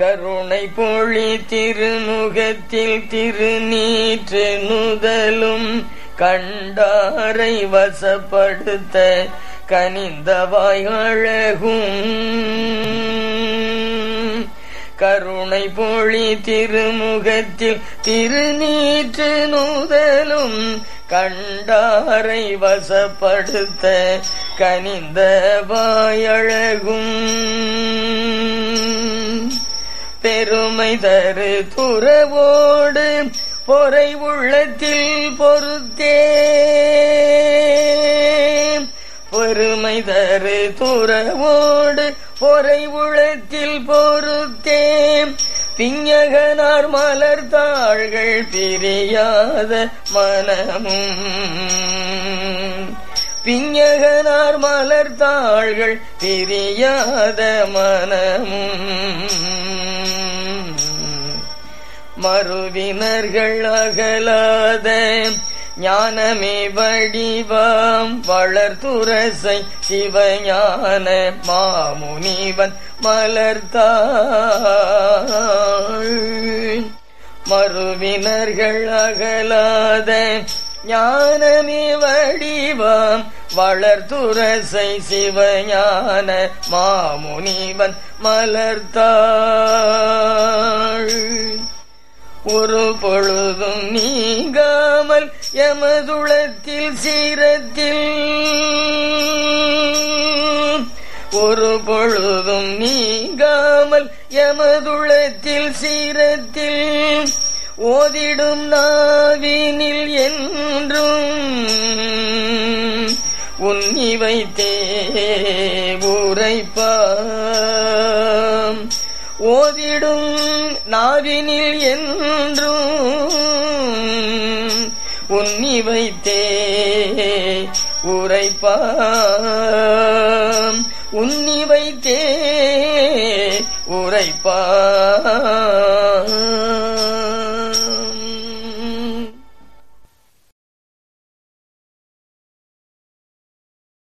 கருணை பொழி திருமுகத்தில் திருநீற்று நுதலும் கண்டாரை வசப்படுத்த கனிந்தவாய் அழகும் கருணை பொழி திருமுகத்தில் திருநீற்று நுதலும் கண்டாரை வசப்படுத்த கனிந்த வாயழகும் பெருமை தரு துறவோடு பொறை உள்ளத்தில் பொறுத்தே பெருமை தரு துறவோடு பொறை உள்ளத்தில் பொறுத்தே பிஞகனார் மலர் தாள்கள் பிரியாத மனமும் பிஞகனார் மலர் தாள்கள் பிரியாத மனமும் மறுவினர்கள் அகலாத ஞானமே வடிவாம் வளர்துரசை சிவஞான மாமுனிவன் மலர்த்தாள் மறுவினர்கள் அகலாத ஞானமே வடிவாம் வளர்துரசை சிவஞான மாமுனிவன் மலர்த்தாள் ஒரு பொழுதும் நீங்காமல் எமதுளத்தில் சீரத்தில் ஒரு பொழுதும் நீங்காமல் எமதுளத்தில் சீரத்தில் ஓதிடும் நாவினில் என்றும் உன்னி வைத்தே உரைப்பாம் ஓதிடும் நாவினில் என்றும் உன்னி வைத்தே உரைப்பாம் உன்னி